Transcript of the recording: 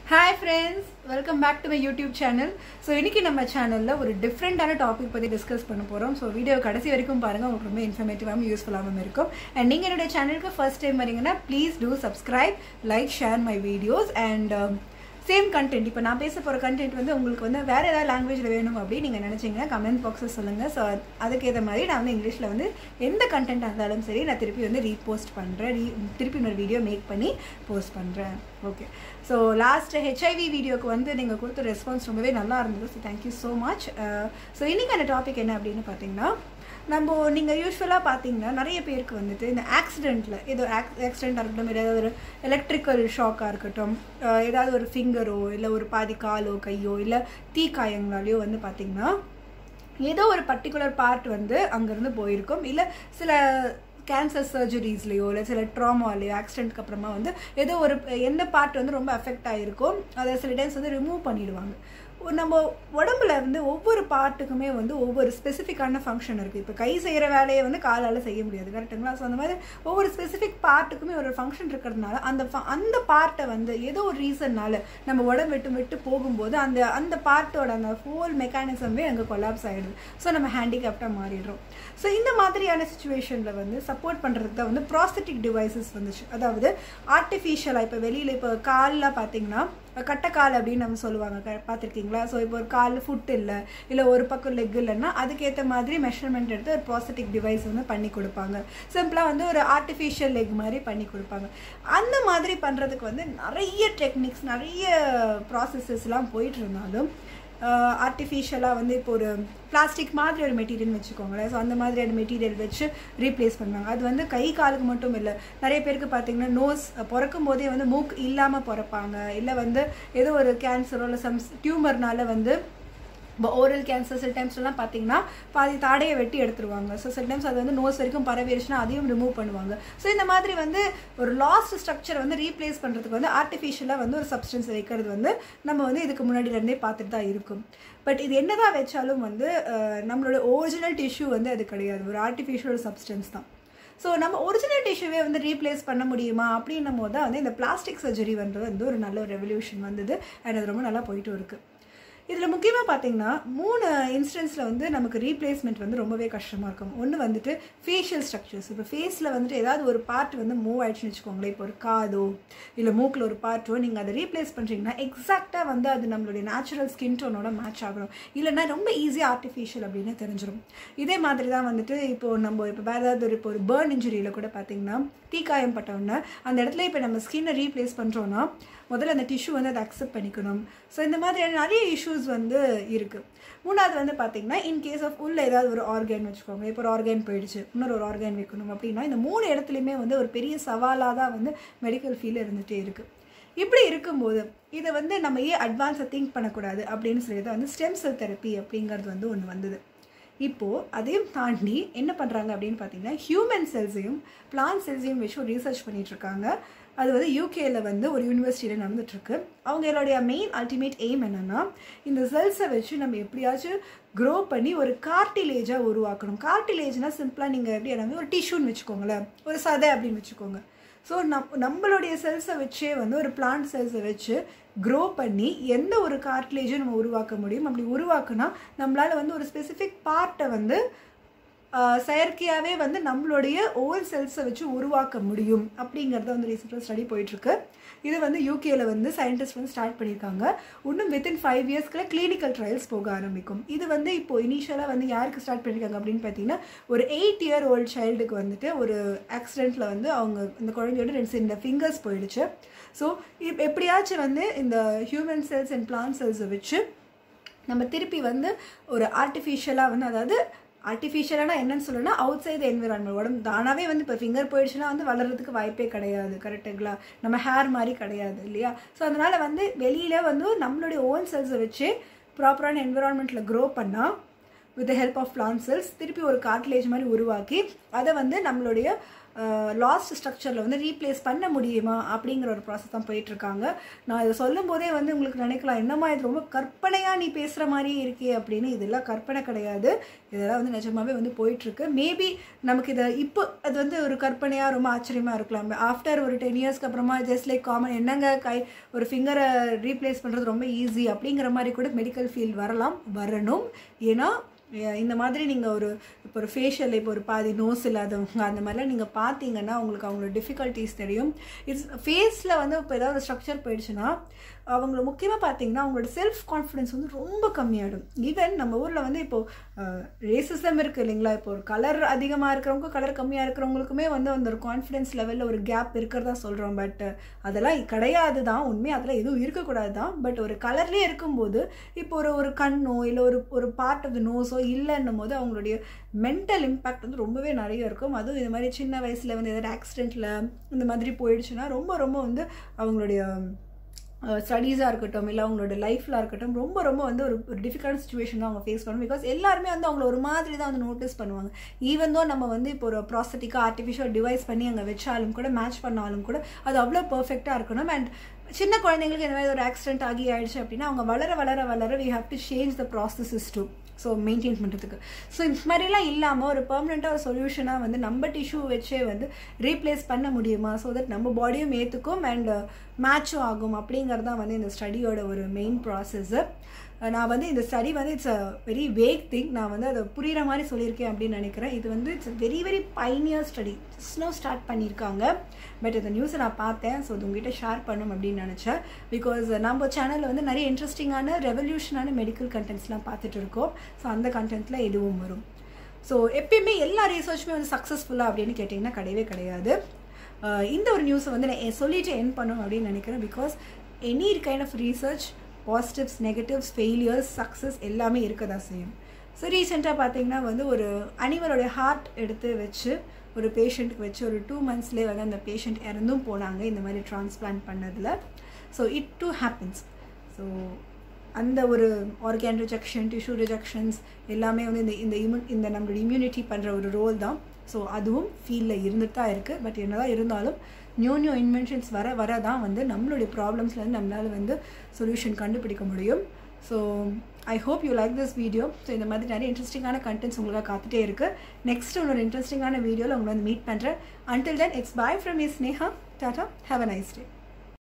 hi friends welcome back to my YouTube channel so இன்னைக்கு நம்ம சேனலில் ஒரு டிஃப்ரெண்டான டாபிக் பற்றி டிஸ்கஸ் பண்ண போகிறோம் ஸோ வீடியோ கடைசி வரைக்கும் பாருங்கள் உங்களுக்கு ரொம்ப இன்ஃபர்மேட்டிவாகவும் யூஸ்ஃபுல்லாகவும் இருக்கும் அண்ட் நீங்கள் என்னுடைய சேனலுக்கு ஃபர்ஸ்ட் டைம் வரீங்கன்னா please do subscribe like share my videos and same content இப்போ நான் பேச போகிற கண்டென்ட் வந்து உங்களுக்கு வந்து வேறு ஏதாவது லாங்குவேஜில் வேணும் அப்படின்னு நீங்கள் நினச்சிங்கன்னா கமெண்ட் பாக்ஸில் சொல்லுங்கள் ஸோ அதுக்கேற்ற மாதிரி நான் வந்து இங்கிலீஷில் வந்து எந்த கண்டென்ட்டாக இருந்தாலும் சரி நான் திருப்பி வந்து ரீபோஸ்ட் பண்ணுறேன் ரீ திருப்பி இன்னொரு வீடியோ மேக் பண்ணி போஸ்ட் பண்ணுறேன் ஓகே ஸோ லாஸ்ட் ஹெச்ஐவி வீடியோக்கு வந்து நீங்கள் கொடுத்த ரெஸ்பான்ஸ் ரொம்பவே நல்லா இருந்தது so thank you so much so இன்றைக்கான டாபிக் என்ன அப்படின்னு பார்த்தீங்கன்னா நம்ம நீங்கள் யூஸ்வலாக பார்த்தீங்கன்னா நிறைய பேருக்கு வந்துட்டு இந்த ஆக்சிடெண்ட்டில் ஏதோ ஆக் ஆக்சிடெண்ட்டாக இருக்கட்டும் ஏதாவது ஒரு எலக்ட்ரிக்கல் ஷாக்காக இருக்கட்டும் அஹ் ஏதாவது ஒரு ஃபிங்கரோ இல்லை ஒரு பாதி காலோ கையோ இல்லை தீக்காயங்களாலேயோ வந்து பார்த்தீங்கன்னா ஏதோ ஒரு பர்டிகுலர் பார்ட் வந்து அங்கேருந்து போயிருக்கும் இல்லை சில கேன்சர் சர்ஜரிஸ்லையோ இல்லை சில ட்ராமாலையோ ஆக்சிடென்ட்க்கு அப்புறமா வந்து ஏதோ ஒரு எந்த பார்ட் வந்து ரொம்ப அஃபெக்ட் ஆகிருக்கும் அதை சில டைம்ஸ் வந்து ரிமூவ் பண்ணிடுவாங்க நம்ம உடம்புல வந்து ஒவ்வொரு பார்ட்டுக்குமே வந்து ஒவ்வொரு ஸ்பெசிஃபிக்கான ஃபங்க்ஷன் இருக்குது இப்போ கை செய்கிற வேலையை வந்து காலால் செய்ய முடியாது கரெக்டுங்களா ஸோ அந்த மாதிரி ஒவ்வொரு ஸ்பெசிஃபிக் பார்ட்டுக்குமே ஒரு ஃபங்க்ஷன் இருக்கிறதுனால அந்த அந்த பார்ட்டை வந்து ஏதோ ஒரு ரீசன்னால நம்ம உடம்பு விட்டு விட்டு போகும்போது அந்த அந்த பார்ட்டோட அந்த ஹோல் மெக்கானிசமே அங்கே கொலாப்ஸ் ஆகிடுது ஸோ நம்ம ஹேண்டிகேப்டாக மாறிடுறோம் ஸோ இந்த மாதிரியான சுச்சுவேஷனில் வந்து சப்போர்ட் பண்ணுறதுக்கு தான் வந்து ப்ராஸ்தட்டிக் டிவைசஸ் வந்துச்சு அதாவது ஆர்டிஃபிஷியலாக இப்போ வெளியில் இப்போ காலில் பார்த்தீங்கன்னா கட்டைக்கால் அப்படின்னு நம்ம சொல்லுவாங்க பார்த்துருக்கீங்களா ஸோ இப்போ ஒரு கால் ஃபுட் இல்லை இல்லை ஒரு பக்கம் லெக் இல்லைன்னா அதுக்கேற்ற மாதிரி மெஷர்மெண்ட் எடுத்து ஒரு ப்ராஸ்தட்டிக் டிவைஸ் வந்து பண்ணி கொடுப்பாங்க சிம்பிளாக வந்து ஒரு ஆர்டிஃபிஷியல் லெக் மாதிரி பண்ணி கொடுப்பாங்க அந்த மாதிரி பண்ணுறதுக்கு வந்து நிறைய டெக்னிக்ஸ் நிறைய ப்ராசஸஸ்லாம் போயிட்டு இருந்தாலும் ஆர்டிஃபிஷியலாக வந்து இப்போ ஒரு பிளாஸ்டிக் மாதிரி ஒரு மெட்டீரியல் வச்சுக்கோங்களேன் ஸோ அந்த மாதிரியான மெட்டீரியல் வச்சு ரீப்ளேஸ் பண்ணுவாங்க அது வந்து கை காலுக்கு மட்டும் இல்லை நிறைய பேருக்கு பார்த்தீங்கன்னா நோஸ் பிறக்கும் போதே வந்து மூக் இல்லாமல் பிறப்பாங்க இல்லை வந்து ஏதோ ஒரு கேன்சரோ இல்லை சம் டியூமர்னால வந்து இப்போ ஓரல் கேன்சர் சில டைம்ஸ்லாம் பார்த்தீங்கன்னா பாதி தாடையை வெட்டி எடுத்துருவாங்க ஸோ சில டைம்ஸ் அது வந்து நோஸ் வரைக்கும் பரவிடுச்சுன்னா அதையும் ரிமூவ் பண்ணுவாங்க ஸோ இந்த மாதிரி வந்து ஒரு லாஸ்ட் ஸ்ட்ரக்சர் வந்து ரீப்ளேஸ் பண்ணுறதுக்கு வந்து ஆர்டிஃபிஷியலாக வந்து ஒரு சப்ஸ்டன்ஸ் வைக்கிறது வந்து நம்ம வந்து இதுக்கு முன்னாடியிலேருந்தே பார்த்துட்டு தான் இருக்கும் பட் இது என்னதான் வச்சாலும் வந்து நம்மளோட ஒரிஜினல் டிஷ்யூ வந்து அது கிடையாது ஒரு ஆர்டிஃபிஷியல் சப்ஸ்டன்ஸ் தான் ஸோ நம்ம ஒரிஜினல் டிஷ்யூவே வந்து ரீப்ளேஸ் பண்ண முடியுமா அப்படின்னும் போது தான் வந்து இந்த பிளாஸ்டிக் சர்ஜரி வந்து வந்து ஒரு நல்ல ஒரு ரெவல்யூஷன் வந்தது அண்ட் அது ரொம்ப நல்லா போயிட்டு இருக்குது இதில் முக்கியமாக பார்த்தீங்கன்னா மூணு இன்ஸ்டன்ஸில் வந்து நமக்கு ரீப்ளேஸ்மெண்ட் வந்து ரொம்பவே கஷ்டமாக இருக்கும் ஒன்று வந்துட்டு ஃபேஷியல் ஸ்ட்ரக்சர்ஸ் இப்போ ஃபேஸில் வந்துட்டு ஏதாவது ஒரு பார்ட் வந்து மூவ் ஆயிடுச்சுன்னு வச்சுக்கோங்களேன் இப்போ ஒரு காதோ இல்லை மூக்கில் ஒரு பார்ட்டோ நீங்கள் அதை ரீப்ளேஸ் பண்ணுறீங்கன்னா எக்ஸாக்டாக வந்து அது நம்மளுடைய நேச்சுரல் ஸ்கின் டோனோட மேட்ச் ஆகணும் இல்லைன்னா ரொம்ப ஈஸியாக ஆர்டிஃபிஷியல் அப்படின்னு தெரிஞ்சிடும் இதே மாதிரி தான் வந்துட்டு இப்போது நம்ம இப்போ வேறு ஏதாவது ஒரு இப்போ ஒரு பேர்ன் இன்ஜுரியில் கூட பார்த்தீங்கன்னா தீக்காயம் பட்டவுடனே அந்த இடத்துல இப்போ நம்ம ஸ்கின்னை ரீப்ளேஸ் பண்ணுறோன்னா முதல்ல அந்த டிஷ்யூ வந்து அதை அக்செப்ட் பண்ணிக்கணும் ஸோ இந்த மாதிரியான நிறைய இஷ்யூஸ் வந்து இருக்குது மூணாவது வந்து பார்த்தீங்கன்னா இன் கேஸ் ஆஃப் உள்ள ஏதாவது ஒரு ஆர்கன் வச்சுக்கோங்க இப்போ ஒரு ஆர்கன் போயிடுச்சு இன்னொரு ஒரு ஆர்கன் வைக்கணும் அப்படின்னா இந்த மூணு இடத்துலையுமே வந்து ஒரு பெரிய சவாலாக தான் வந்து மெடிக்கல் ஃபீல்டு இருந்துகிட்டே இருக்குது இப்படி இருக்கும்போது இதை வந்து நம்ம ஏன் அட்வான்ஸாக திங்க் பண்ணக்கூடாது அப்படின்னு சொல்லி தான் வந்து ஸ்டெம் செல் தெரப்பி அப்படிங்கிறது வந்து ஒன்று வந்தது இப்போது அதையும் தாண்டி என்ன பண்ணுறாங்க அப்படின்னு பார்த்தீங்கன்னா ஹியூமன் செல்ஸையும் பிளான் செல்ஸையும் வச்சு ஒரு ரிசர்ச் பண்ணிகிட்ருக்காங்க அது வந்து யூகேயில் வந்து ஒரு யூனிவர்சிட்டியில் நடந்துட்டுருக்கு அவங்களுடைய மெயின் அல்டிமேட் எய்ம் என்னென்னா இந்த செல்ஸை வச்சு நம்ம எப்படியாச்சும் க்ரோ பண்ணி ஒரு கார்டிலேஜாக உருவாக்கணும் கார்டிலேஜ்னால் சிம்பிளாக நீங்கள் எப்படி என்ன ஒரு டிஷ்யூன்னு வச்சுக்கோங்களேன் ஒரு சதை அப்படின்னு வச்சுக்கோங்க ஸோ நம் நம்மளுடைய செல்ஸை வச்சே வந்து ஒரு பிளான்ட் செல்ஸை வச்சு க்ரோ பண்ணி எந்த ஒரு கார்ட்லேஜும் நம்ம உருவாக்க முடியும் அப்படி உருவாக்குனா நம்மளால் வந்து ஒரு ஸ்பெசிஃபிக் பார்ட்டை வந்து செயற்கையாகவே வந்து நம்மளுடைய ஓல் செல்ஸை வச்சு உருவாக்க முடியும் அப்படிங்கிறத வந்து ரீசெண்டாக ஸ்டடி போயிட்டுருக்கு இது வந்து யூகேல வந்து சயின்டிஸ்ட் வந்து ஸ்டார்ட் பண்ணியிருக்காங்க இன்னும் வித்தின் ஃபைவ் இயர்ஸ்க்குள்ள கிளினிக்கல் ட்ரையல்ஸ் போக ஆரம்பிக்கும் இது வந்து இப்போ இனிஷியலாக வந்து யாருக்கு ஸ்டார்ட் பண்ணியிருக்காங்க அப்படின்னு பார்த்தீங்கன்னா ஒரு எயிட் இயர் ஓல்டு சைல்டுக்கு வந்துட்டு ஒரு ஆக்சிடெண்ட்டில் வந்து அவங்க இந்த குழந்தையோட ரெண்டு இந்த ஃபிங்கர்ஸ் போயிடுச்சு ஸோ எப்படியாச்சும் வந்து இந்த ஹியூமன் செல்ஸ் அண்ட் பிளான்ட் செல்ஸை வச்சு நம்ம திருப்பி வந்து ஒரு ஆர்டிஃபிஷியலாக வந்து அதாவது ஆர்டிஃபிஷியலானா என்னன்னு சொல்லணும்னா அவுட் சைடு என்விரான்மெண்ட் உடம்பு தானாகவே வந்து இப்போ ஃபிங்கர் போயிடுச்சுன்னா வந்து வளர்கிறதுக்கு வாய்ப்பே கிடையாது கரெக்டுங்களா நம்ம ஹேர் மாதிரி கிடையாது இல்லையா ஸோ அதனால் வந்து வெளியில் வந்து நம்மளுடைய ஓன் செல்ஸை வச்சு ப்ராப்பரான என்விரான்மெண்ட்டில் க்ரோ பண்ணால் with help of plant cells திருப்பி ஒரு கார்ட்லேஜ் மாதிரி உருவாக்கி அதை வந்து நம்மளுடைய லாஸ்ட் ஸ்ட்ரக்சரில் வந்து ரீப்ளேஸ் பண்ண முடியுமா அப்படிங்கிற ஒரு ப்ராசஸ் தான் போயிட்டுருக்காங்க நான் இதை சொல்லும் போதே வந்து உங்களுக்கு நினைக்கலாம் என்னம்மா இது ரொம்ப கற்பனையாக நீ பேசுகிற மாதிரியே இருக்கே அப்படின்னு இதெல்லாம் கற்பனை கிடையாது இதெல்லாம் வந்து நிஜமாவே வந்து போயிட்டுருக்கு மேபி நமக்கு இதை இப்போ அது வந்து ஒரு கற்பனையாக ரொம்ப ஆச்சரியமாக இருக்கலாம் ஆஃப்டர் ஒரு டென் இயர்ஸ்க்கு அப்புறமா ஜஸ்ட் லைக் காமன் என்னங்க கை ஒரு ஃபிங்கரை ரீப்ளேஸ் பண்ணுறது ரொம்ப ஈஸி அப்படிங்கிற மாதிரி கூட மெடிக்கல் ஃபீல்ட் வரலாம் வரணும் ஏன்னா இந்த மாதிரி நீங்கள் ஒரு இப்போ ஒரு ஃபேஷியல் இப்போ ஒரு பாதி நோஸ் இல்லாதவங்க அந்த மாதிரிலாம் நீங்கள் பார்த்தீங்கன்னா உங்களுக்கு அவங்களோட டிஃபிகல்ட்டிஸ் தெரியும் இட்ஸ் ஃபேஸில் வந்து இப்போ ஏதாவது ஸ்ட்ரக்சர் போயிடுச்சுன்னா அவங்கள முக்கியமாக பார்த்தீங்கன்னா அவங்களோட செல்ஃப் கான்ஃபிடன்ஸ் வந்து ரொம்ப கம்மியாகிடும் ஈவன் நம்ம ஊரில் வந்து இப்போது ரேசிசம் இருக்குது இல்லைங்களா இப்போ ஒரு கலர் அதிகமாக இருக்கிறவங்க கலர் கம்மியாக இருக்கிறவங்களுக்குமே வந்து அந்த ஒரு கான்ஃபிடன்ஸ் லெவலில் ஒரு கேப் இருக்கிறதா சொல்கிறோம் பட் அதெல்லாம் கிடையாது தான் உண்மை அதெல்லாம் எதுவும் இருக்கக்கூடாது தான் பட் ஒரு கலர்லேயே இருக்கும்போது இப்போ ஒரு ஒரு கண்ணோ இல்லை ஒரு ஒரு பார்ட் ஆஃப் த நோஸோ இல்லைன்னும் போது அவங்களுடைய மென்டல் இம்பேக்ட் வந்து ரொம்பவே நிறைய இருக்கும் அதுவும் இந்த மாதிரி சின்ன வயசில் வந்து ஏதாவது ஆக்சிடெண்ட்டில் இந்த மாதிரி போயிடுச்சுன்னா ரொம்ப ரொம்ப வந்து அவங்களுடைய ஸ்டடீஸாக இருக்கட்டும் இல்லை அவங்களோட லைஃப்பில் இருக்கட்டும் ரொம்ப ரொம்ப வந்து ஒரு ஒரு டிஃபிகல்ட் சுச்சுவேஷன் தான் அவங்க ஃபேஸ் பண்ணும் பிகாஸ் எல்லாருமே வந்து அவங்கள ஒரு மாதிரி தான் வந்து நோட்டீஸ் பண்ணுவாங்க ஈவன் தான் நம்ம வந்து இப்போ ஒரு ப்ராஸ்தட்டிக்காக ஆர்டிஃபிஷியல் டிவைஸ் பண்ணி அங்கே வச்சாலும் கூட மேட்ச் பண்ணாலும் கூட அது அவ்வளோ பர்ஃபெக்டாக இருக்கணும் அண்ட் சின்ன குழந்தைங்களுக்கு இந்த மாதிரி ஒரு ஆக்சிடென்ட் ஆகி ஆயிடுச்சு அப்படின்னா அவங்க வளர வளர வளர we have to change the processes too so maintain பண்ணுறதுக்கு ஸோ இந்த மாதிரிலாம் இல்லாமல் ஒரு பர்மனெண்ட்டாக ஒரு சொல்யூஷனாக வந்து நம்ம டிஷ்யூ வச்சே வந்து ரீப்ளேஸ் பண்ண முடியுமா ஸோ தட் நம்ம பாடியும் ஏற்றுக்கும் அண்ட் மேட்சும் ஆகும் அப்படிங்கிறது தான் வந்து இந்த ஸ்டடியோட ஒரு மெயின் ப்ராசஸ்ஸு நான் வந்து இந்த ஸ்டடி வந்து it's a very weak thing நான் வந்து அதை புரிகிற மாதிரி சொல்லியிருக்கேன் அப்படின்னு நினைக்கிறேன் இது வந்து it's very very pioneer study so now start பண்ணியிருக்காங்க பட் இந்த நியூஸை நான் பார்த்தேன் ஸோ அது உங்ககிட்ட ஷேர் பண்ணும் அப்படின்னு நினச்சேன் பிகாஸ் நம்ம சேனலில் வந்து நிறைய இன்ட்ரெஸ்டிங்கான ரெவல்யூஷனான மெடிக்கல் கண்டென்ட்ஸ்லாம் பார்த்துட்டு இருக்கோம் ஸோ அந்த கண்டென்ட்டில் இதுவும் வரும் ஸோ எப்பயுமே எல்லா ரிசர்ச்சுமே வந்து சக்ஸஸ்ஃபுல்லாக அப்படின்னு கேட்டிங்கன்னா கிடையவே கிடையாது இந்த ஒரு நியூஸை வந்து நான் சொல்லிட்டு என் பண்ணணும் அப்படின்னு நினைக்கிறேன் because any kind of research positives negatives failures success எல்லாமே இருக்க தான் செய்யும் ஸோ ரீசெண்டாக பார்த்தீங்கன்னா வந்து ஒரு அனிமலோடைய ஹார்ட் எடுத்து வச்சு ஒரு பேஷண்ட்டுக்கு வச்சு ஒரு டூ மந்த்ஸ்லேயே வந்து அந்த பேஷண்ட் இறந்தும் போனாங்க இந்த மாதிரி டிரான்ஸ்பிளான்ட் பண்ணதில் so it too happens so அந்த ஒரு ஆர்கான் ரிஜெக்ஷன் டிஷ்யூ ரிஜெக்ஷன்ஸ் எல்லாமே வந்து இந்த இந்த இம்யூ இந்த நம்மளோட இம்யூனிட்டி பண்ணுற ஒரு ரோல் தான் ஸோ அதுவும் ஃபீல்டில் இருந்துட்டு தான் இருக்குது பட் என்னதான் இருந்தாலும் நியூ நியூ இன்வென்ஷன்ஸ் வர வர தான் வந்து நம்மளுடைய ப்ராப்ளம்ஸ்லேருந்து நம்மளால் வந்து சொல்யூஷன் கண்டுபிடிக்க முடியும் so I hope you like this video so இந்த மாதிரி நிறைய இன்ட்ரெஸ்டிங்கான கண்டென்ட்ஸ் உங்களுக்காக காத்துட்டே இருக்குது நெக்ஸ்ட் ஒரு இன்ட்ரெஸ்டிங்கான வீடியோவில் உங்களை வந்து மீட் பண்ணுறேன் until then it's bye from is Sneha tata have a nice day